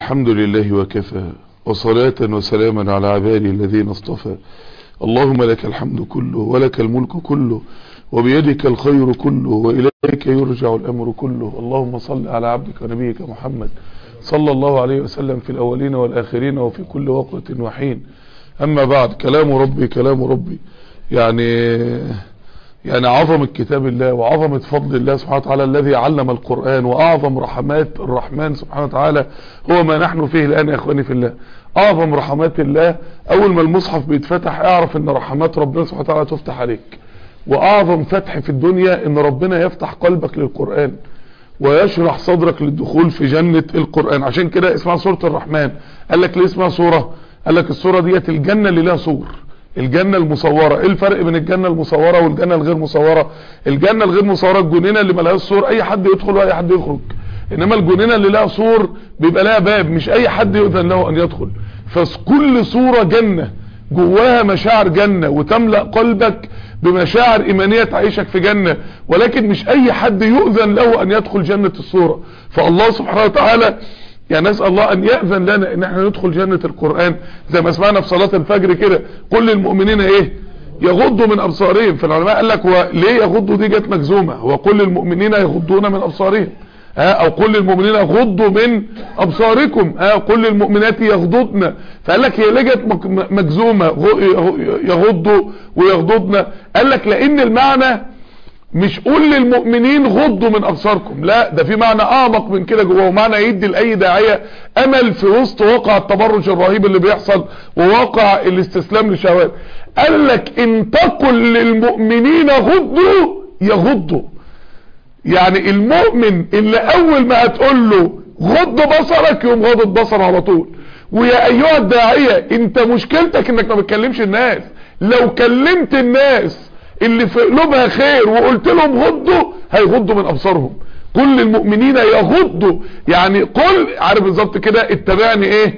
الحمد لله وكفى وصلاة وسلاما على عبادي الذين اصطفى اللهم لك الحمد كله ولك الملك كله وبيدك الخير كله وإليك يرجع الأمر كله اللهم صل على عبدك ونبيك محمد صلى الله عليه وسلم في الأولين والآخرين وفي كل وقت وحين أما بعد كلام ربي كلام ربي يعني يعني عظمة كتاب الله وعظمة فضل الله سبحانه وتعالى الذي علم القرآن وأعظم رحمات الرحمن سبحانه وتعالى هو ما نحن فيه الآن يا أخواني في الله أعظم رحمات الله أول ما المصحف بيتفتح اعرف أن رحمات ربنا سبحانه وتعالى تفتح عليك وأعظم فتح في الدنيا أن ربنا يفتح قلبك للقرآن ويشرح صدرك للدخول في جنة القرآن عشان كده اسمها سورة الرحمن قال لك ليه اسمها سورة قال لك السورة ديت الجنة اللي لها سور الجنة المصورة ايه الفرق بين الجنة المصورة والجنة الغير مصورة الجنة الغير مصورة الجنينة اللي ملهاش سور اي حد يدخل واي حد يخرج انما الجنينة اللي لها سور بيبقى لها باب مش اي حد يؤذن له ان يدخل فكل صورة جنة جواها مشاعر جنة وتملأ قلبك بمشاعر ايمانية تعيشك في جنة ولكن مش اي حد يؤذن له ان يدخل جنة الصورة فالله سبحانه وتعالى يعني نسأل الله ان يأذن لنا ان احنا ندخل جنة القرآن زي ما سمعنا في صلاة الفجر كده كل المؤمنين ايه يغضوا من ابصارهم فالعلماء قال لك وليه يغضوا دي جت مجزومة هو كل المؤمنين يغضون من ابصارهم ها او كل المؤمنين يغضوا من ابصاركم ها كل المؤمنات يغضضن فقال لك هي ليه جت مجزومة يغضوا ويغضضن قال لك لان المعنى مش قول للمؤمنين غضوا من ابصاركم لا ده في معنى اعمق من كده جوه ومعنى يدي لاي داعيه امل في وسط واقع التبرج الرهيب اللي بيحصل وواقع الاستسلام للشهوات قال لك ان تقل للمؤمنين غضوا يغضوا يعني المؤمن اللي اول ما هتقول له غض بصرك يقوم غض بصره على طول ويا ايها الداعيه انت مشكلتك انك ما بتكلمش الناس لو كلمت الناس اللي في قلوبها خير وقلت لهم غضوا هيغضوا من ابصارهم كل المؤمنين يغضوا يعني قل عارف بالظبط كده اتبعني ايه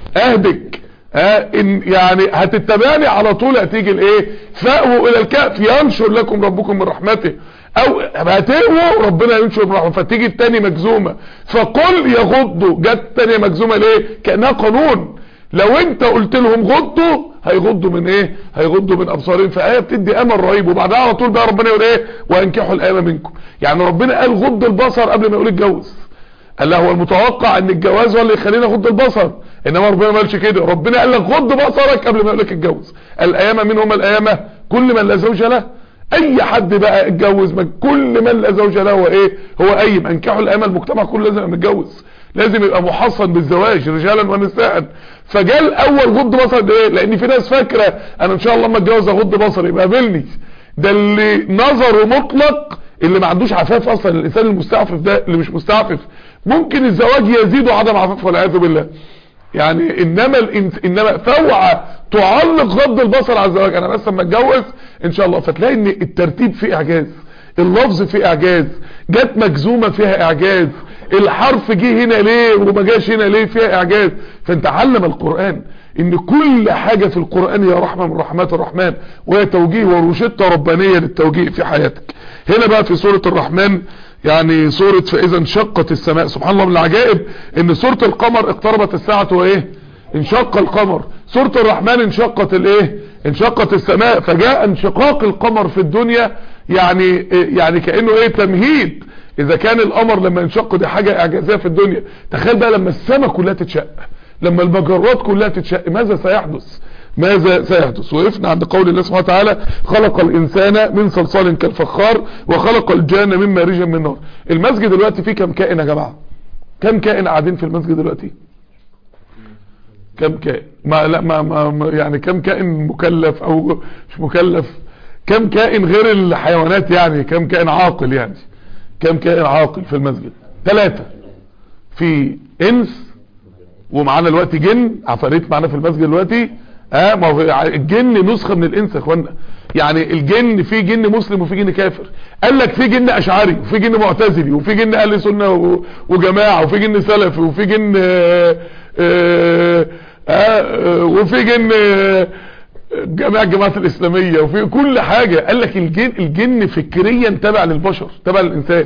اهدك اه ان يعني هتتبعني على طول هتيجي الايه فاووا الى الكهف ينشر لكم ربكم من رحمته او هتقووا ربنا ينشر من رحمته فتيجي التاني مجزومه فقل يغضوا جت التانيه مجزومه ليه كانها قانون لو انت قلت لهم غضوا هيغضوا من ايه هيغضوا من ابصارهم فآية بتدي امل رهيب وبعدها على طول بقى ربنا يقول ايه وانكحوا الايام منكم يعني ربنا قال غض البصر قبل ما يقول اتجوز قال له هو المتوقع ان الجواز هو اللي يخلينا غض البصر انما ربنا ما قالش كده ربنا قال لك غض بصرك قبل ما يقول لك اتجوز الايام من هم الايامه كل من لا زوج له اي حد بقى اتجوز كل من لا زوج له هو ايه هو قايم انكحوا الايام المجتمع كله لازم يبقى متجوز لازم يبقى محصن بالزواج رجالا ونساء فجاء الاول غض بصر ليه لان في ناس فاكره انا ان شاء الله اما اتجوز اغض بصري يبقى قابلني ده اللي نظره مطلق اللي ما عندوش عفاف اصلا الانسان المستعفف ده اللي مش مستعفف ممكن الزواج يزيده عدم عفاف والعياذ بالله يعني انما الانس انما فوعى تعلق غض البصر على الزواج انا بس اما اتجوز ان شاء الله فتلاقي ان الترتيب فيه اعجاز اللفظ فيه اعجاز جت مجزومه فيها اعجاز الحرف جه هنا ليه وما جاش هنا ليه فيها اعجاز فانت علم القرآن ان كل حاجة في القرآن هي رحمة من رحمات الرحمن وهي توجيه وروشتة ربانية للتوجيه في حياتك هنا بقى في سورة الرحمن يعني سورة فاذا انشقت السماء سبحان الله من العجائب ان سورة القمر اقتربت الساعة وايه انشق القمر سورة الرحمن انشقت الايه انشقت السماء فجاء انشقاق القمر في الدنيا يعني يعني كأنه ايه تمهيد اذا كان القمر لما ينشق دي حاجة اعجازية في الدنيا تخيل بقى لما السماء كلها تتشق لما المجرات كلها تتشق ماذا سيحدث ماذا سيحدث وقفنا عند قول الله سبحانه وتعالى خلق الانسان من صلصال كالفخار وخلق الجان من مارج من نار المسجد دلوقتي فيه كم كائن يا جماعة كم كائن قاعدين في المسجد دلوقتي كم كائن ما لا ما, ما يعني كم كائن مكلف او مش مكلف كم كائن غير الحيوانات يعني كم كائن عاقل يعني كم كائن عاقل في المسجد ثلاثة في انس ومعانا دلوقتي جن عفاريت معانا في المسجد دلوقتي اه ما هو الجن نسخة من الانس يا اخوانا يعني الجن في جن مسلم وفي جن كافر قال لك في جن اشعري وفي جن معتزلي وفي جن اهل سنة وجماعة وفي جن سلفي وفي جن آه آه آه وفي جن جماعة الجماعات الاسلامية وفي كل حاجة قال لك الجن, الجن فكريا تبع للبشر تبع للانسان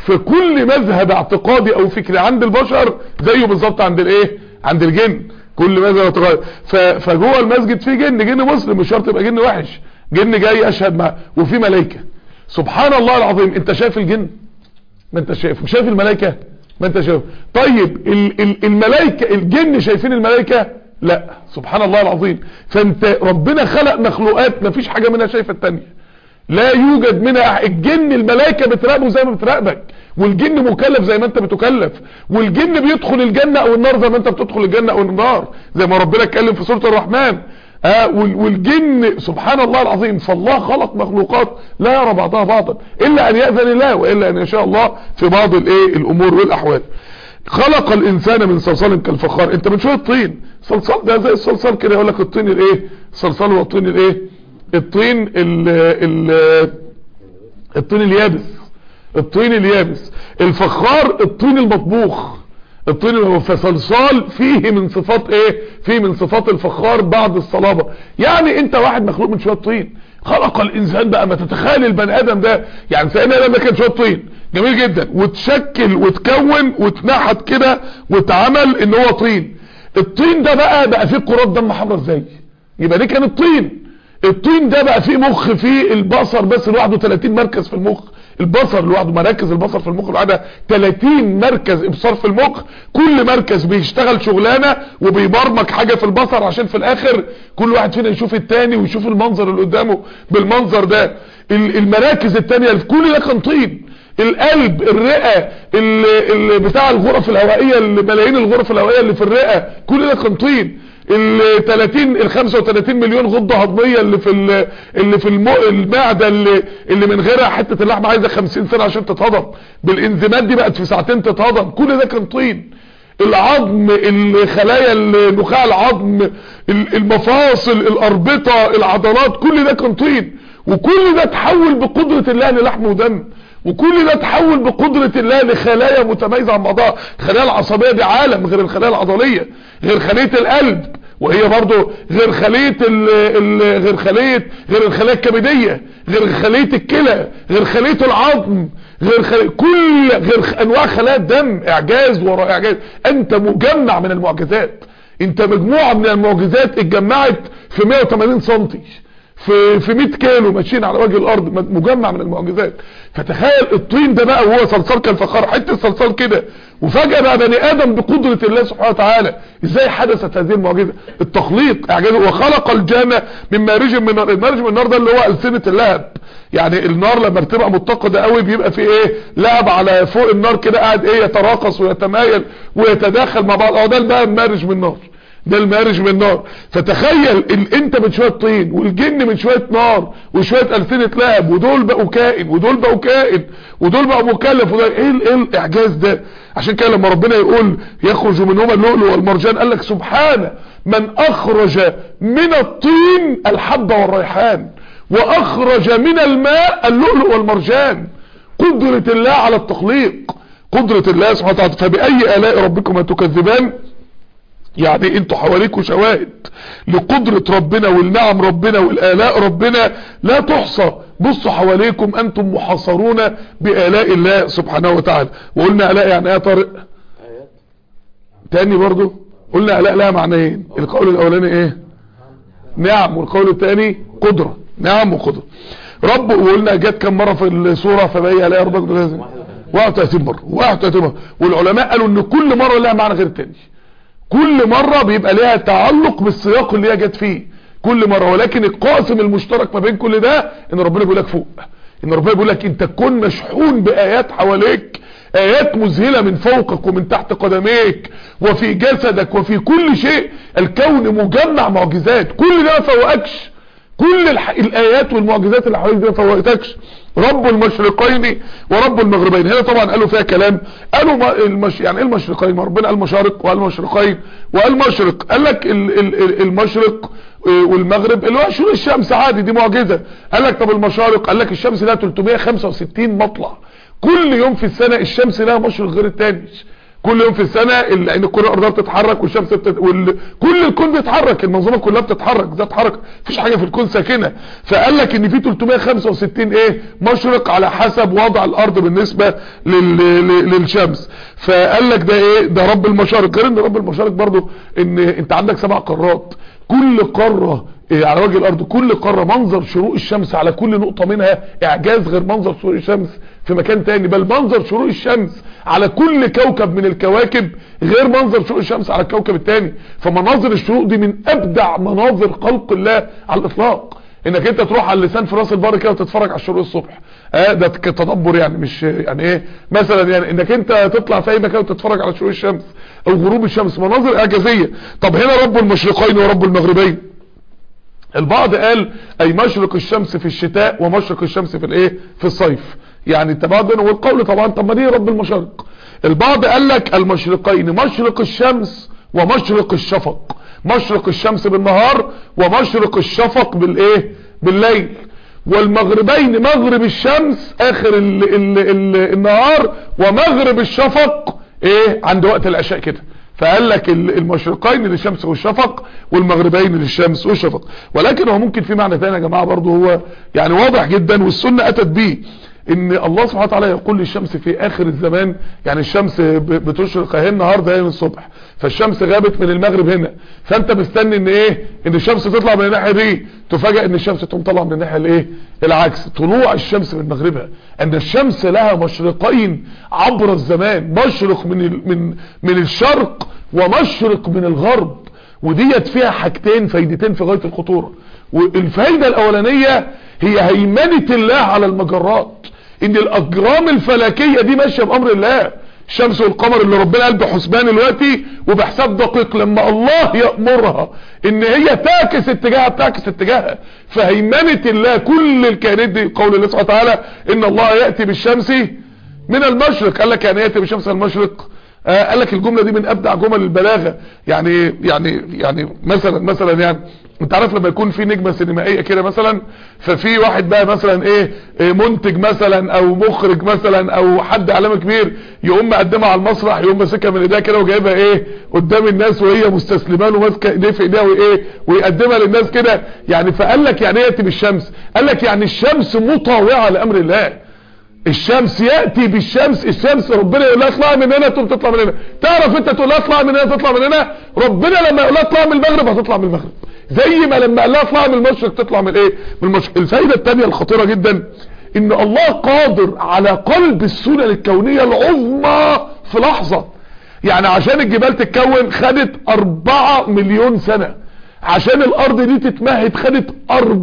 فكل مذهب اعتقادي او فكري عند البشر زيه بالظبط عند الايه عند الجن كل مذهب اعتقادي فجوه المسجد في جن جن مسلم مش شرط يبقى جن وحش جن جاي اشهد معاه وفي ملائكة سبحان الله العظيم انت شايف الجن ما انت شايف شايف الملائكة ما انت شايف طيب ال ال الملائكة الجن شايفين الملائكة لا سبحان الله العظيم فانت ربنا خلق مخلوقات ما فيش حاجة منها شايفة التانية لا يوجد منها الجن الملائكة بتراقبه زي ما بتراقبك والجن مكلف زي ما انت بتكلف والجن بيدخل الجنة او النار زي ما انت بتدخل الجنة او النار زي ما ربنا اتكلم في سورة الرحمن آه والجن سبحان الله العظيم فالله خلق مخلوقات لا يرى بعضها بعضا الا ان يأذن الله والا ان يشاء الله في بعض الايه الامور والاحوال خلق الانسان من صلصال كالفخار انت من شويه طين صلصال ده زي الصلصال كده يقول لك الطين الايه الصلصال هو الطين الايه الطين ال ال الطين اليابس الطين اليابس الفخار الطين المطبوخ الطين فصلصال فيه من صفات ايه فيه من صفات الفخار بعد الصلابة يعني انت واحد مخلوق من شوية طين خلق الانسان بقى ما تتخيل البني ادم ده يعني سيدنا ادم ده كان شوية طين جميل جدا وتشكل وتكون وتنحت كده واتعمل ان هو طين الطين ده بقى بقى فيه كرات دم حمراء ازاي يبقى دي كان الطين الطين ده بقى فيه مخ فيه البصر بس لوحده 30 مركز في المخ البصر لوحده مراكز البصر في المخ لوحدها 30 مركز ابصار في المخ كل مركز بيشتغل شغلانه وبيبرمج حاجه في البصر عشان في الاخر كل واحد فينا يشوف التاني ويشوف المنظر اللي قدامه بالمنظر ده المراكز التانية كل ده كان طين القلب الرئة اللي, اللي بتاع الغرف الهوائية اللي ملايين الغرف الهوائية اللي في الرئة كل ده كان طين ال 30 ال 35 مليون غده هضميه اللي في اللي في المو المعده اللي اللي من غيرها حته اللحمه عايزه 50 سنه عشان تتهضم بالانزيمات دي بقت في ساعتين تتهضم كل ده كان طين العظم الخلايا النخاع العظم المفاصل الاربطه العضلات كل ده كان طين وكل ده تحول بقدره الله للحم ودم وكل ده تحول بقدرة الله لخلايا متميزة عن بعضها الخلايا العصبية دي عالم غير الخلايا العضلية غير خلية القلب وهي برضو غير خلية ال ال غير خلية غير الخلايا الكبدية غير خلية الكلى غير خلية العظم غير خلية كل غير انواع خلايا الدم اعجاز وراء اعجاز انت مجمع من المعجزات انت مجموعة من المعجزات اتجمعت في 180 سنتي في في 100 كيلو ماشيين على وجه الارض مجمع من المعجزات فتخيل الطين ده بقى وهو صلصال كالفخار حته صلصال كده وفجاه بقى بني ادم بقدره الله سبحانه وتعالى ازاي حدثت هذه المعجزه التخليق اعجاز وخلق الجنه من مارج من نار المارج من النار ده اللي هو السنه اللهب يعني النار لما بتبقى متقده قوي بيبقى في ايه لهب على فوق النار كده قاعد ايه يتراقص ويتمايل ويتداخل مع بعض اه ده بقى مارج من نار ده المارج من نار فتخيل ال... انت من شوية طين والجن من شوية نار وشوية ألسنة لهب ودول بقوا كائن ودول بقوا كائن ودول بقوا مكلف وده ايه, ال... ايه الاعجاز ده عشان كده لما ربنا يقول يخرج منهما اللؤلؤ والمرجان قال لك سبحانه من اخرج من الطين الحب والريحان واخرج من الماء اللؤلؤ والمرجان قدرة الله على التخليق قدرة الله سبحانه وتعالى فبأي آلاء ربكما تكذبان يعني انتوا حواليكوا شواهد لقدرة ربنا والنعم ربنا والآلاء ربنا لا تحصى بصوا حواليكم انتم محاصرون بآلاء الله سبحانه وتعالى وقلنا آلاء يعني ايه طارق تاني برضو قلنا آلاء لها معنيين القول الاولاني ايه نعم والقول الثاني قدرة نعم وقدرة رب وقلنا جت كم مرة في السورة فبأي آلاء ربك 31 مرة 31 مرة والعلماء قالوا ان كل مرة لها معنى غير التاني كل مرة بيبقى ليها تعلق بالسياق اللي هي جت فيه كل مرة ولكن القاسم المشترك ما بين كل ده ان ربنا بيقول لك فوق ان ربنا بيقول لك انت تكون مشحون بايات حواليك ايات مذهلة من فوقك ومن تحت قدميك وفي جسدك وفي كل شيء الكون مجمع معجزات كل ده ما فوقكش كل الح... الايات والمعجزات اللي حواليك دي ما فوقتكش رب المشرقين ورب المغربين هنا طبعا قالوا فيها كلام قالوا ما المش... يعني ايه المشرقين ما ربنا قال مشارق وقال مشرقين وقال مشرق قال لك ال... ال... المشرق والمغرب اللي هو شروق الشمس عادي دي معجزة قال لك طب المشارق قال لك الشمس لها 365 مطلع كل يوم في السنة الشمس لها مشرق غير التاني كل يوم في السنة لان الكرة الارضية بتتحرك والشمس بتت... وال... كل الكون بيتحرك المنظومة كلها بتتحرك ذات حركة مفيش حاجة في الكون ساكنة فقال لك ان في 365 ايه مشرق على حسب وضع الارض بالنسبة لل... لل... للشمس فقال لك ده ايه ده رب المشارق غير ان رب المشارق برضو ان انت عندك سبع قارات كل قارة إيه على وجه الارض كل قارة منظر شروق الشمس على كل نقطة منها اعجاز غير منظر شروق الشمس في مكان تاني بل منظر شروق الشمس على كل كوكب من الكواكب غير منظر شروق الشمس على الكوكب التاني فمناظر الشروق دي من ابدع مناظر خلق الله على الاطلاق انك انت تروح على اللسان في راس البر كده وتتفرج على الشروق الصبح اه ده كتدبر يعني مش يعني ايه مثلا يعني انك انت تطلع في اي مكان وتتفرج على شروق الشمس او غروب الشمس مناظر اعجازيه طب هنا رب المشرقين ورب المغربين البعض قال اي مشرق الشمس في الشتاء ومشرق الشمس في الايه في الصيف يعني التبادل والقول طبعا طب ما دي رب المشارق البعض قال لك المشرقين مشرق الشمس ومشرق الشفق مشرق الشمس بالنهار ومشرق الشفق بالايه بالليل والمغربين مغرب الشمس اخر ال ال ال النهار ومغرب الشفق ايه عند وقت العشاء كده فقال لك المشرقين للشمس والشفق والمغربين للشمس والشفق ولكن هو ممكن في معنى ثاني يا جماعه برضه هو يعني واضح جدا والسنه اتت بيه ان الله سبحانه وتعالى يقول للشمس في اخر الزمان يعني الشمس بتشرق اهي النهارده اهي من الصبح فالشمس غابت من المغرب هنا فانت مستني ان ايه ان الشمس تطلع من الناحيه دي تفاجئ ان الشمس تقوم طالعه من الناحيه الايه العكس طلوع الشمس من مغربها ان الشمس لها مشرقين عبر الزمان مشرق من من من الشرق ومشرق من الغرب وديت فيها حاجتين فايدتين في غايه الخطوره والفايده الاولانيه هي هيمنه الله على المجرات ان الاجرام الفلكيه دي ماشيه بامر الله الشمس والقمر اللي ربنا قال بحسبان دلوقتي وبحساب دقيق لما الله يأمرها ان هي تعكس اتجاهها بتعكس اتجاهها فهيمنة الله كل الكائنات دي قول الله سبحانه وتعالى ان الله يأتي بالشمس من المشرق قال لك يعني يأتي بالشمس من المشرق آه قال لك الجملة دي من ابدع جمل البلاغة يعني يعني يعني مثلا مثلا يعني انت عارف لما يكون في نجمة سينمائية كده مثلا ففي واحد بقى مثلا ايه, إيه منتج مثلا او مخرج مثلا او حد اعلامي كبير يقوم مقدمها على المسرح يقوم ماسكها من ايديها كده وجايبها ايه قدام الناس وهي مستسلمه له ماسكه ايديه في ايديها وايه ويقدمها للناس كده يعني فقال لك يعني ايه ياتي بالشمس قال لك يعني الشمس مطاوعه لامر الله الشمس ياتي بالشمس الشمس ربنا يقول لها اطلعي من هنا تقوم تطلع من هنا تعرف انت تقول لها اطلع من هنا تطلع من هنا ربنا لما يقول لها اطلع من المغرب هتطلع من المغرب زي ما لما قال لها اطلع من المشرق تطلع من ايه من المشرق الفايده الثانيه الخطيره جدا ان الله قادر على قلب السنن الكونيه العظمى في لحظه يعني عشان الجبال تتكون خدت 4 مليون سنه عشان الارض دي تتمهد خدت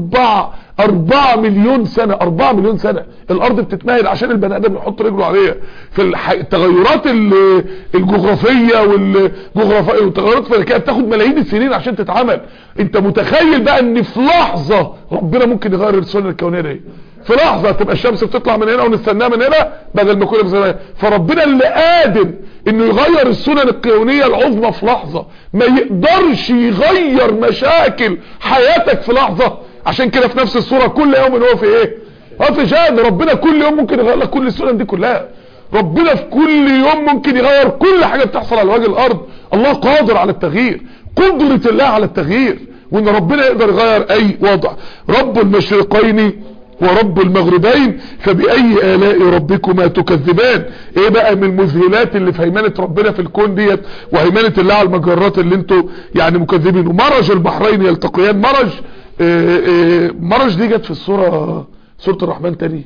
4 4 مليون سنة 4 مليون سنة الارض بتتمهد عشان البني ادم يحط رجله عليها في الح... التغيرات الجغرافية والجغرافية والتغيرات الفلكية بتاخد ملايين السنين عشان تتعمل انت متخيل بقى ان في لحظة ربنا ممكن يغير السنة الكونية دي في لحظة تبقى الشمس بتطلع من هنا ونستناها من هنا بدل ما كنا بنستناها فربنا اللي قادر انه يغير السنن الكونية العظمى في لحظة ما يقدرش يغير مشاكل حياتك في لحظة عشان كده في نفس الصورة كل يوم هو في ايه هو في شأن ربنا كل يوم ممكن يغير لك كل السنن دي كلها ربنا في كل يوم ممكن يغير كل حاجة بتحصل على وجه الارض الله قادر على التغيير قدرة الله على التغيير وان ربنا يقدر يغير اي وضع رب المشرقين ورب المغربين فبأي آلاء ربكما تكذبان ايه بقى من المذهلات اللي في هيمنة ربنا في الكون ديت وهيمنة الله على المجرات اللي انتوا يعني مكذبين ومرج البحرين يلتقيان مرج اه اه مرج دي جت في السورة سورة الرحمن تاني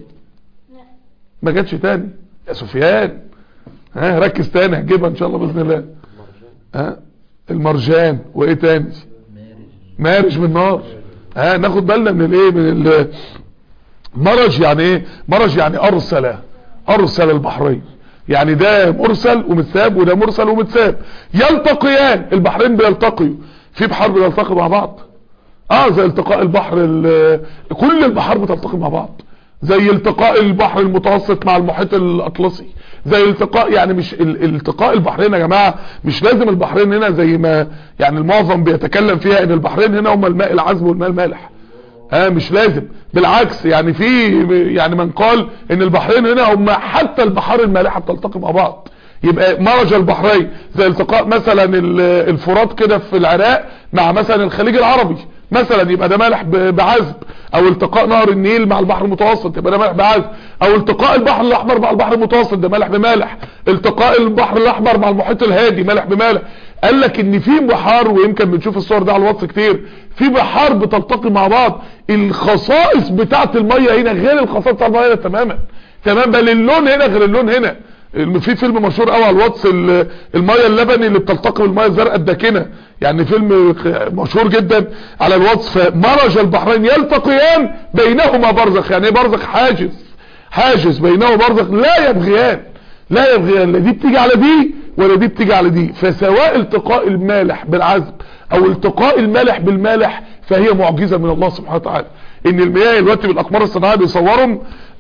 ما جاتش تاني يا سفيان ها ركز تاني هجيبها ان شاء الله باذن الله ها المرجان وايه تاني مارج من نار ها ناخد بالنا من الايه من ال مرج يعني ايه مرج يعني ارسل ارسل البحرين يعني ده مرسل ومتساب وده مرسل ومتساب يلتقيان البحرين بيلتقيوا في بحار بيلتقي مع بعض اه زي التقاء البحر كل البحار بتلتقي مع بعض زي التقاء البحر المتوسط مع المحيط الاطلسي زي التقاء يعني مش التقاء البحرين يا جماعه مش لازم البحرين هنا زي ما يعني المعظم بيتكلم فيها ان البحرين هنا هم الماء العذب والماء المالح ها مش لازم بالعكس يعني في يعني من قال ان البحرين هنا هم حتى البحار المالحه بتلتقي مع بعض يبقى مرج البحرين زي التقاء مثلا ال- الفرات كده في العراق مع مثلا الخليج العربي مثلا يبقى ده مالح ب- بعذب او التقاء نهر النيل مع البحر المتوسط يبقى ده مالح بعذب او التقاء البحر الاحمر مع البحر المتوسط ده مالح بمالح التقاء البحر الاحمر مع المحيط الهادي مالح بمالح قال لك ان في بحار ويمكن بنشوف الصور ده على الواتس كتير في بحار بتلتقي مع بعض الخصائص بتاعه الميه هنا غير الخصائص بتاعه الميه هنا تماما تمام بل اللون هنا غير اللون هنا الم- في فيلم مشهور قوي على الواتس ال- الميه اللبني اللي بتلتقي بالميه الزرقاء الداكنه يعني فيلم خ- مشهور جدا على الواتس فمرج البحرين يلتقيان بينهما برزخ يعني ايه برزخ حاجز حاجز بينهما برزخ لا يبغيان لا يبغيان لا دي بتيجي على دي ولا دي بتيجي على دي فسواء التقاء المالح بالعذب او التقاء المالح بالمالح فهي معجزة من الله سبحانه وتعالى ان المياه دلوقتي بالاقمار الصناعيه بيصورهم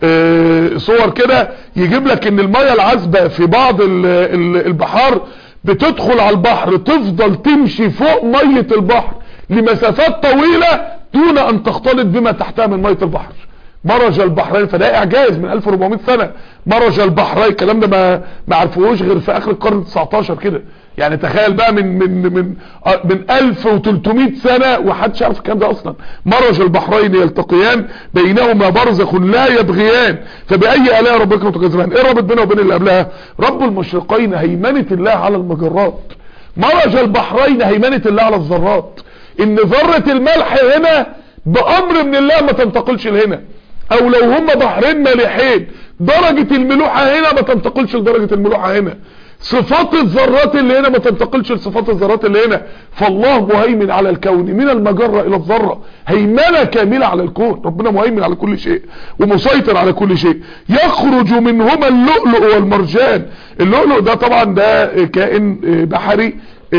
آه، صور كده يجيب لك ان المياه العذبه في بعض ال- ال- البحار بتدخل على البحر تفضل تمشي فوق ميه البحر لمسافات طويله دون ان تختلط بما تحتها من ميه البحر مرج البحرين فده اعجاز من 1400 سنة مرج البحرين الكلام ده ما ما عرفوهوش غير في اخر القرن 19 كده يعني تخيل بقى من من من آه، من 1300 سنة وحدش عارف الكلام ده اصلا مرج البحرين يلتقيان بينهما برزخ لا يبغيان فبأي آلاء ربكم تكذبان ايه الرابط بينه وبين اللي قبلها رب المشرقين هيمنة الله على المجرات مرج البحرين هيمنة الله على الذرات ان ذرة الملح هنا بأمر من الله ما تنتقلش لهنا او لو هم بحرين مالحين درجة الملوحة هنا ما تنتقلش لدرجة الملوحة هنا صفات الذرات اللي هنا ما تنتقلش لصفات الذرات اللي هنا فالله مهيمن على الكون من المجرة الى الذرة هيمنة كاملة على الكون ربنا مهيمن على كل شيء ومسيطر على كل شيء يخرج منهما اللؤلؤ والمرجان اللؤلؤ ده طبعا ده كائن بحري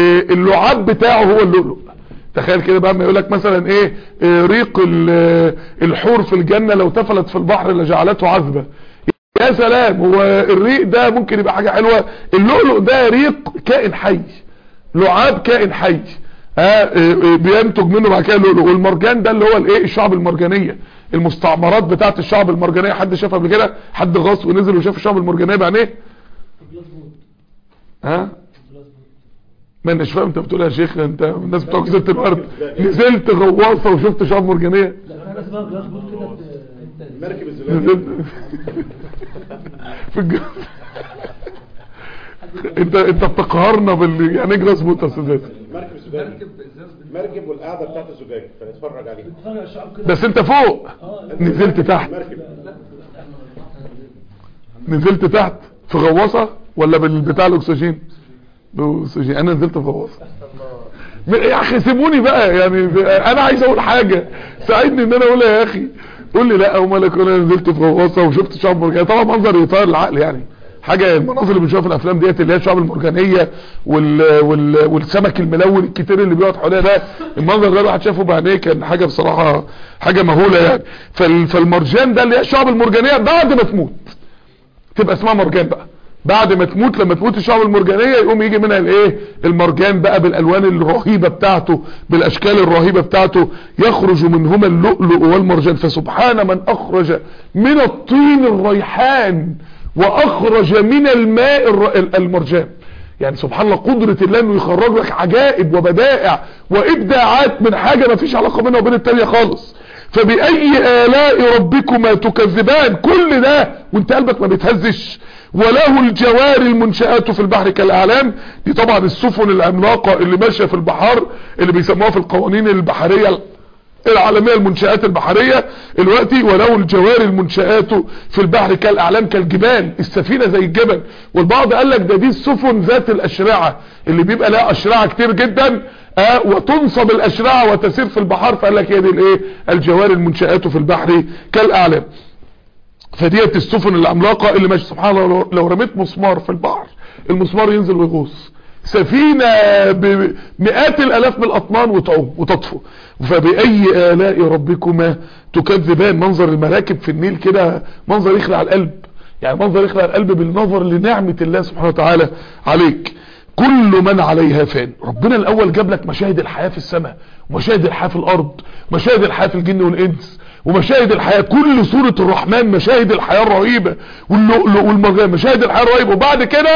اللعاب بتاعه هو اللؤلؤ تخيل كده بقى ما يقول لك مثلا ايه آه، ريق ال- الحور في الجنة لو تفلت في البحر لجعلته عذبة يا سلام هو الريق ده ممكن يبقى حاجة حلوة اللؤلؤ ده ريق كائن حي لعاب كائن حي ها آه، آه، بينتج منه بعد كده اللؤلؤ والمرجان ده اللي هو الايه الشعب المرجانية المستعمرات بتاعت الشعب المرجانية حد شافها قبل كده حد غاص ونزل وشاف الشعب المرجانية بعينيه ها ما اناش فاهم انت بتقول يا شيخ انت الناس بتوع جزيره الارض نزلت غواصه وشفت شعاب مرجانيه لا في حاجه اسمها جلاس بوت كده بت- بت- مركب الزلال نزلت في الج... انت انت بتقهرنا بال يعني ايه جلاس بوت يا استاذ ياسر؟ مركب الزجاج مركب والقعده بتاعت الزجاج فنتفرج عليها بتتفرج على الشعب كده بس انت فوق نزلت تحت مركب نزلت تحت في غواصه ولا بالبتاع الاكسجين بالاكسجين انا نزلت في غواصه م- يا اخي سيبوني بقى يعني انا عايز اقول حاجه ساعدني ان انا اقولها يا اخي قول لي لا ومالك انا نزلت في غواصه وشفت شعاب مرجانيه طبعا منظر يطير العقل يعني حاجه المناظر اللي بنشوفها في الافلام ديت اللي هي الشعاب المرجانيه وال... وال... والسمك الملون الكتير اللي بيقعد حواليها ده المنظر ده الواحد شافه بعينيه كان حاجه بصراحه حاجه مهوله يعني فال... فالمرجان ده اللي هي الشعاب المرجانيه بعد ما تموت تبقى اسمها مرجان بقى بعد ما تموت لما تموت الشعب المرجانية يقوم يجي منها الايه المرجان بقى بالالوان الرهيبة بتاعته بالاشكال الرهيبة بتاعته يخرج منهما اللؤلؤ والمرجان فسبحان من اخرج من الطين الريحان واخرج من الماء الر- المرجان يعني سبحان الله قدرة الله انه يخرج لك عجائب وبدائع وابداعات من حاجة ما فيش علاقة بينها وبين التانية خالص فبأي آلاء ربكما تكذبان كل ده وانت قلبك ما بيتهزش وله الجوار المنشآت في البحر كالأعلام دي طبعا السفن العملاقة اللي ماشية في البحار اللي بيسموها في القوانين البحرية العالمية المنشآت البحرية الوقتي ولو الجوار المنشآت في البحر كالأعلام كالجبال السفينة زي الجبل والبعض قال لك ده دي السفن ذات الأشرعة اللي بيبقى لها أشرعة كتير جدا آه وتنصب الأشرعة وتسير في البحر فقال لك هي دي الايه الجوار المنشآت في البحر كالأعلام فديت السفن العملاقة اللي ماشي سبحان الله لو- لو رميت مسمار في البحر المسمار ينزل ويغوص سفينة بمئات الالاف من الاطنان وتعوم وتطفو فبأي آلاء ربكما تكذبان منظر المراكب في النيل كده منظر يخلع القلب يعني منظر يخلع القلب بالنظر لنعمة الله سبحانه وتعالى عليك كل من عليها فان ربنا الاول جاب لك مشاهد الحياة في السماء ومشاهد الحياة في الارض مشاهد الحياة في الجن والانس ومشاهد الحياة كل سورة الرحمن مشاهد الحياة الرهيبة واللؤلؤ والمرجان مشاهد الحياة الرهيبة وبعد كده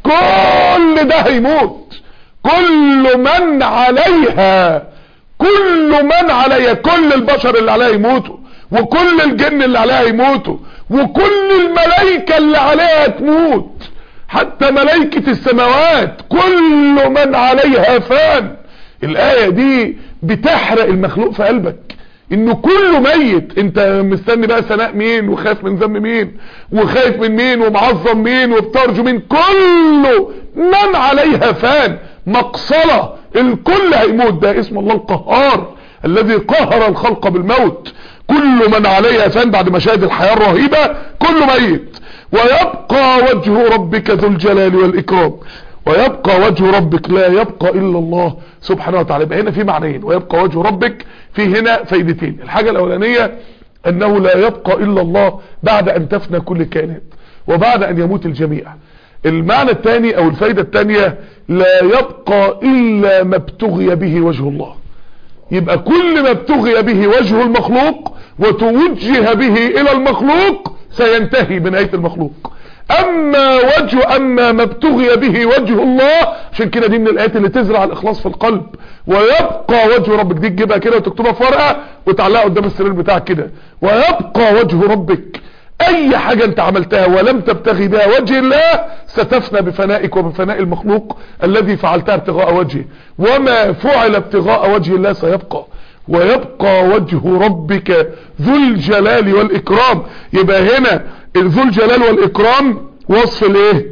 كل ده هيموت كل من عليها كل من عليها كل البشر اللي عليها يموتوا وكل الجن اللي عليها يموتوا وكل الملائكة اللي عليها تموت حتى ملائكة السماوات كل من عليها فان الآية دي بتحرق المخلوق في قلبك انه كله ميت انت مستني بقى ثناء مين وخايف من ذنب مين وخايف من مين ومعظم مين وبترجو مين كله من عليها فان مقصلة الكل هيموت ده اسم الله القهار الذي قهر الخلق بالموت كل من عليها فان بعد مشاهد الحياة الرهيبة كله ميت ويبقى وجه ربك ذو الجلال والإكرام ويبقى وجه ربك لا يبقى إلا الله سبحانه وتعالى يبقى هنا في معنيين ويبقى وجه ربك في هنا فايدتين الحاجة الأولانية أنه لا يبقى إلا الله بعد أن تفنى كل الكائنات وبعد أن يموت الجميع المعنى الثاني أو الفايدة الثانية لا يبقى إلا ما ابتغي به وجه الله يبقى كل ما ابتغي به وجه المخلوق وتوجه به الى المخلوق سينتهي بنهاية المخلوق اما وجه اما ما ابتغي به وجه الله عشان كده دي من الايات اللي تزرع الاخلاص في القلب ويبقى وجه ربك دي تجيبها كده وتكتبها في ورقه وتعلقها قدام السرير بتاعك كده ويبقى وجه ربك اي حاجة انت عملتها ولم تبتغي بها وجه الله ستفنى بفنائك وبفناء المخلوق الذي فعلتها ابتغاء وجهه وما فعل ابتغاء وجه الله سيبقى ويبقى وجه ربك ذو الجلال والاكرام يبقى هنا ذو الجلال والاكرام وصف الايه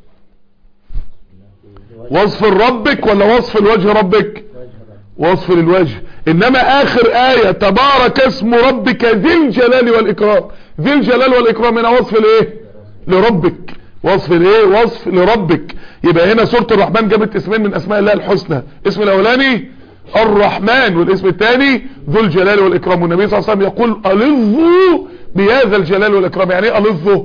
وصف ربك ولا وصف الوجه ربك وصف للوجه انما اخر آية تبارك اسم ربك ذي الجلال والاكرام ذي الجلال والاكرام هنا وصف لايه لربك وصف لايه وصف لربك يبقى هنا سورة الرحمن جابت اسمين من اسماء الله الحسنى اسم الاولاني الرحمن والاسم الثاني ذو الجلال والاكرام والنبي صلى الله عليه وسلم يقول الظوا بهذا الجلال والاكرام يعني ايه الظوا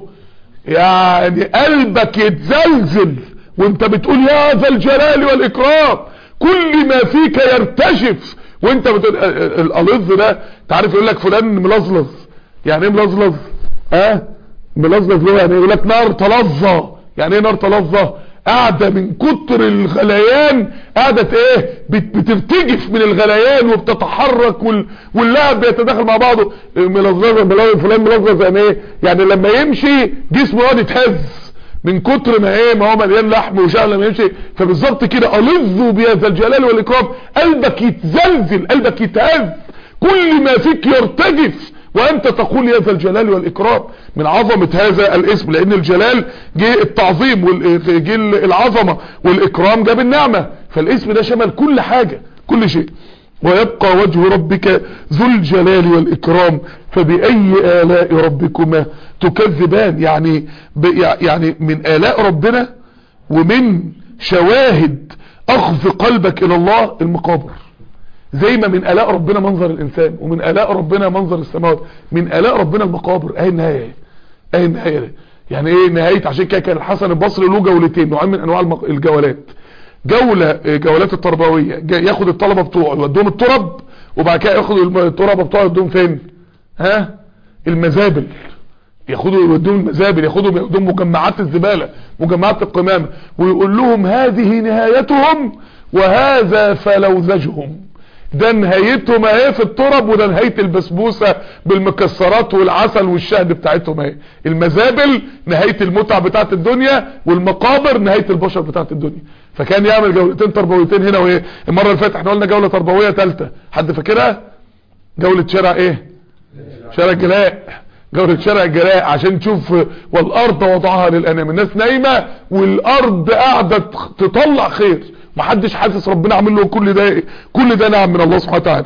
يعني قلبك يتزلزل وانت بتقول يا ذا الجلال والاكرام كل ما فيك يرتجف وانت بتقول الالظ ده تعرف يقول لك فلان ملظلظ يعني ايه ملظلظ ها ملظلظ له يعني يقول لك نار تلظى يعني ايه نار تلظى قاعده من كتر الغليان قاعده ايه بت- بترتجف من الغليان وبتتحرك وال... واللعب بيتداخل مع بعضه ملظلظ ملظلظ فلان ملظلظ يعني ايه يعني لما يمشي جسمه يقعد يتهز من كتر ما ايه ما هو مليان لحم وشعر لما يمشي فبالظبط كده الظوا بهذا الجلال والاكرام قلبك يتزلزل قلبك يتهز كل ما فيك يرتجف وانت تقول يا ذا الجلال والاكرام من عظمة هذا الاسم لان الجلال جه التعظيم وجه العظمة والاكرام جاب النعمة فالاسم ده شمل كل حاجة كل شيء ويبقى وجه ربك ذو الجلال والإكرام فبأي آلاء ربكما تكذبان يعني ب يعني من آلاء ربنا ومن شواهد أخذ قلبك إلى الله المقابر زي ما من آلاء ربنا منظر الإنسان ومن آلاء ربنا منظر السماوات من آلاء ربنا المقابر أهي النهاية أهي النهاية يعني ايه نهاية عشان كده كان الحسن البصري له جولتين نوعين من انواع المق- الجولات جولة آه، جولات التربوية جا- ياخد الطلبة بتوعه يودوهم الترب وبعد كده ياخد الم- الطلبة بتوعه يودوهم فين ها المزابل ياخدوا يودوهم المزابل ياخدوا يودوهم مجمعات الزبالة مجمعات القمامة ويقول لهم هذه نهايتهم وهذا فلوذجهم ده نهايتهم اهي في الترب وده نهاية البسبوسة بالمكسرات والعسل والشهد بتاعتهم اهي المزابل نهاية المتع بتاعت الدنيا والمقابر نهاية البشر بتاعت الدنيا فكان يعمل جولتين تربويتين هنا وايه المرة اللي فاتت احنا قلنا جولة تربوية ثالثة حد فاكرها جولة شارع ايه شارع الجلاء جولة شارع الجلاء عشان تشوف والارض وضعها للانام الناس نايمة والارض قاعدة تطلع خير محدش حاسس ربنا عامل له كل ده كل ده نعم من الله سبحانه وتعالى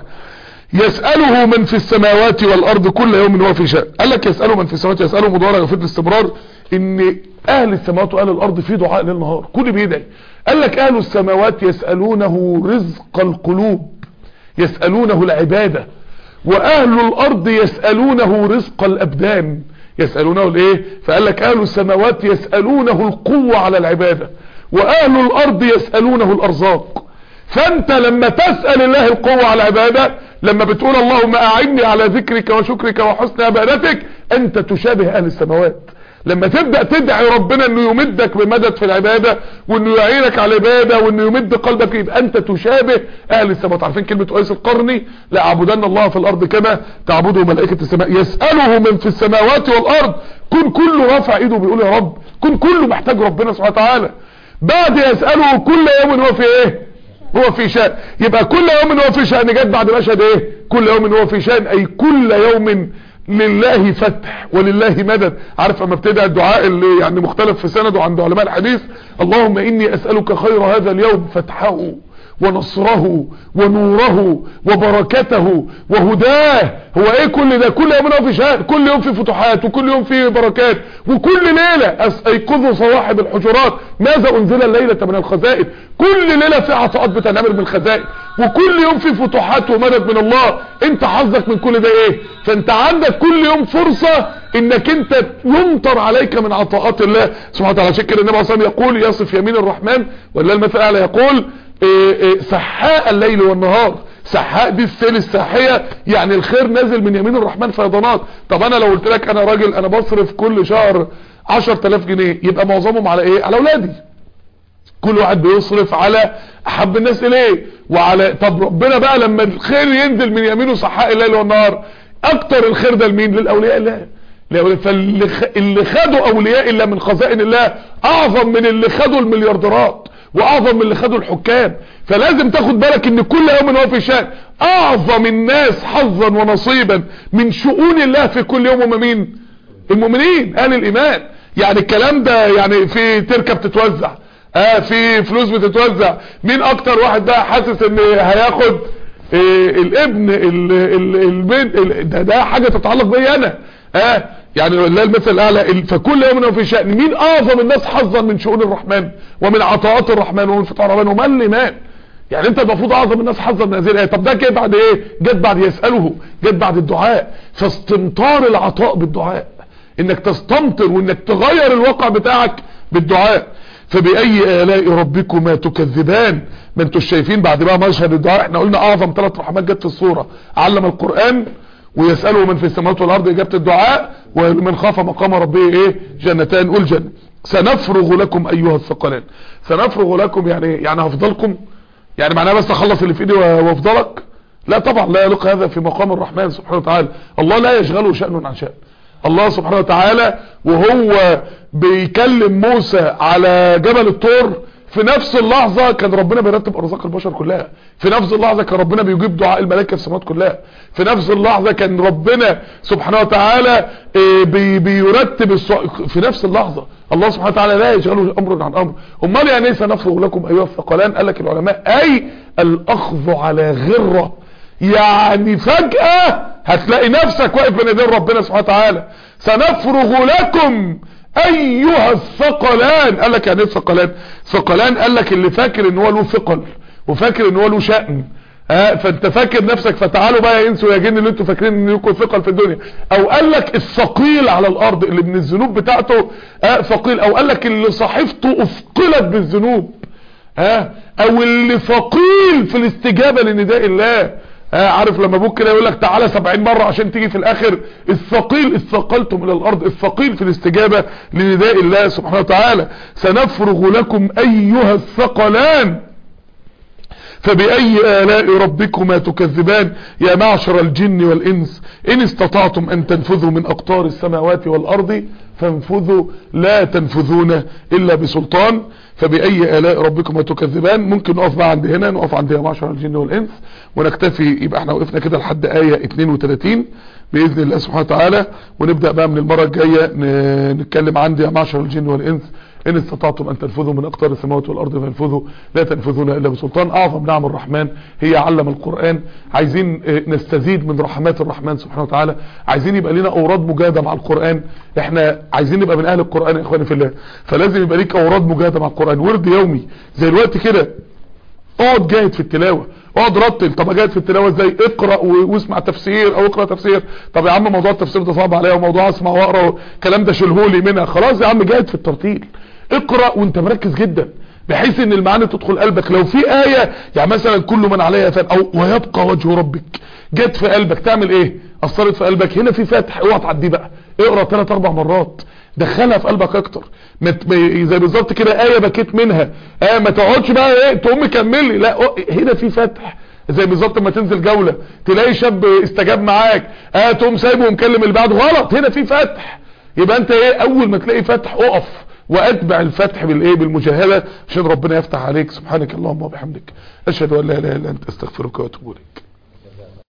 يسأله من في السماوات والارض كل يوم هو في شأن قال لك يسأله من في السماوات يسأله مضارع وفي الاستمرار ان اهل السماوات واهل الارض في دعاء ليل نهار كل بيدعي قال لك اهل السماوات يسألونه رزق القلوب يسألونه العبادة واهل الارض يسألونه رزق الابدان يسألونه الايه فقال لك اهل السماوات يسألونه القوة على العبادة واهل الارض يسألونه الارزاق فانت لما تسأل الله القوة على العبادة لما بتقول اللهم اعني على ذكرك وشكرك وحسن عبادتك انت تشابه اهل السماوات لما تبدأ تدعي ربنا انه يمدك بمدد في العبادة وانه يعينك على العبادة وانه يمد قلبك يبقى انت تشابه اهل السماوات عارفين كلمة قيس القرني لا اعبدن الله في الارض كما تعبده ملائكة السماء يسأله من في السماوات والارض كن كله رافع ايده بيقول يا رب كن كله محتاج ربنا سبحانه وتعالى بعد يسأله كل يوم هو في ايه هو في شأن يبقى كل يوم هو في شأن جت بعد مشهد ايه كل يوم هو في شأن اي كل يوم لله فتح ولله مدد عارف اما ابتدى الدعاء اللي يعني مختلف في سنده عند علماء الحديث اللهم اني اسألك خير هذا اليوم فتحه ونصره ونوره وبركته وهداه هو ايه كل ده كل يوم هو في شهر كل يوم في فتوحات وكل يوم في بركات وكل ليلة ايقظوا صواحب الحجرات ماذا انزل الليلة من الخزائن كل ليلة في عطاءات بتنعمل من الخزائن وكل يوم في فتوحات ومدد من الله انت حظك من كل ده ايه فانت عندك كل يوم فرصة انك انت يمطر عليك من عطاءات الله سبحانه وتعالى عشان كده النبي صلى الله عليه وسلم يقول يصف يمين الرحمن ولا المثل الاعلى يقول إيه إيه سحاء الليل والنهار سحاء دي السيل الساحية يعني الخير نازل من يمين الرحمن فيضانات طب انا لو قلت لك انا راجل انا بصرف كل شهر 10000 جنيه يبقى معظمهم على ايه على اولادي كل واحد بيصرف على احب الناس اليه وعلى طب ربنا بقى لما الخير ينزل من يمينه سحاء الليل والنهار اكتر الخير ده لمين للاولياء الله فاللي اللي خدوا اولياء الله من خزائن الله اعظم من اللي خدوا المليارديرات واعظم من اللي خدوا الحكام فلازم تاخد بالك ان كل يوم هو في شان اعظم الناس حظا ونصيبا من شؤون الله في كل يوم هم مين المؤمنين اهل الايمان يعني الكلام ده يعني في تركه بتتوزع اه في فلوس بتتوزع مين اكتر واحد بقى حاسس ان هياخد إيه الابن ال ال البنت ده, ده حاجه تتعلق بيا انا اه يعني لا المثل الاعلى فكل يوم في شأن مين اعظم الناس حظا من شؤون الرحمن ومن عطاءات الرحمن ومن فتح الرحمن ومن الايمان يعني انت المفروض اعظم الناس حظا من هذه الايه طب ده جه بعد ايه جت بعد يساله جت بعد الدعاء فاستمطار العطاء بالدعاء انك تستمطر وانك تغير الواقع بتاعك بالدعاء فبأي آلاء ربكما تكذبان ما انتوا شايفين بعد بقى مشهد الدعاء احنا قلنا اعظم ثلاث رحمات جت في الصورة علم القرآن ويسأله من في السماوات والارض اجابة الدعاء ومن خاف مقام ربه ايه جنتان قول جنة سنفرغ لكم ايها الثقلان سنفرغ لكم يعني يعني هفضلكم يعني معناها بس اخلص اللي في ايدي وافضلك لا طبعا لا يليق هذا في مقام الرحمن سبحانه وتعالى الله لا يشغله شأن عن شأن الله سبحانه وتعالى وهو بيكلم موسى على جبل الطور في نفس اللحظة كان ربنا بيرتب ارزاق البشر كلها في نفس اللحظة كان ربنا بيجيب دعاء الملائكة في السماوات كلها في نفس اللحظة كان ربنا سبحانه وتعالى بي بيرتب السو... في نفس اللحظة الله سبحانه وتعالى لا يشغله امر عن امر امال يعني ايه سنفرغ لكم ايها الثقلان قال لك العلماء اي الاخذ على غرة يعني فجأة هتلاقي نفسك واقف بين يدين ربنا سبحانه وتعالى سنفرغ لكم ايها الثقلان قال لك يعني ايه الثقلان ثقلان قال لك اللي فاكر ان هو له ثقل وفاكر ان هو له شأن ها فانت فاكر نفسك فتعالوا بقى يا انسوا يا جن اللي انتوا فاكرين ان لكم ثقل في الدنيا او قال لك الثقيل على الارض اللي من الذنوب بتاعته ها ثقيل او قال لك اللي صحيفته اثقلت بالذنوب ها او اللي ثقيل في الاستجابه لنداء الله ها عارف لما ابوك كده يقول لك تعالى 70 مره عشان تيجي في الاخر الثقيل اثقلتم الى الارض الثقيل في الاستجابه لنداء الله سبحانه وتعالى سنفرغ لكم ايها الثقلان فبأي آلاء ربكما تكذبان يا معشر الجن والإنس إن استطعتم أن تنفذوا من أقطار السماوات والأرض فانفذوا لا تنفذون إلا بسلطان فبأي آلاء ربكما تكذبان ممكن نقف بقى عند هنا نقف عند يا معشر الجن والإنس ونكتفي يبقى احنا وقفنا كده لحد آية 32 بإذن الله سبحانه وتعالى ونبدأ بقى من المرة الجاية نتكلم عند يا معشر الجن والإنس إن استطعتم أن تنفذوا من أقطار السماوات والأرض فانفذوا لا تنفذون إلا بسلطان أعظم نعم الرحمن هي علم القرآن عايزين نستزيد من رحمات الرحمن سبحانه وتعالى عايزين يبقى لنا أوراد مجاهدة مع القرآن احنا عايزين نبقى من أهل القرآن يا إخواني في الله فلازم يبقى ليك أوراد مجاهدة مع القرآن ورد يومي زي الوقت كده اقعد جاهد في التلاوة اقعد رتل طب اجاهد في التلاوة ازاي اقرأ واسمع تفسير او اقرأ تفسير طب يا عم موضوع التفسير ده صعب عليا وموضوع اسمع واقرأ الكلام ده شيلهولي منها خلاص يا عم جاهد في الترتيل اقرأ وانت مركز جدا بحيث ان المعاني تدخل قلبك لو في آية يعني مثلا كل من عليها فان او ويبقى وجه ربك جت في قلبك تعمل ايه اثرت في قلبك هنا في فتح اوعى تعديه بقى اقرا ثلاث اربع مرات دخلها في قلبك اكتر ما ت- ما- زي بالظبط كده ايه بكيت منها اه ما تقعدش بقى ايه تقوم مكملي لا أو- هنا في فتح زي بالظبط لما تنزل جوله تلاقي شاب استجاب معاك اه تقوم سايبه ومكلم اللي بعده غلط هنا في فتح يبقى انت ايه اول ما تلاقي فتح اقف واتبع الفتح بالايه بالمجاهده عشان ربنا يفتح عليك سبحانك اللهم وبحمدك اشهد ان لا اله الا انت استغفرك واتوب اليك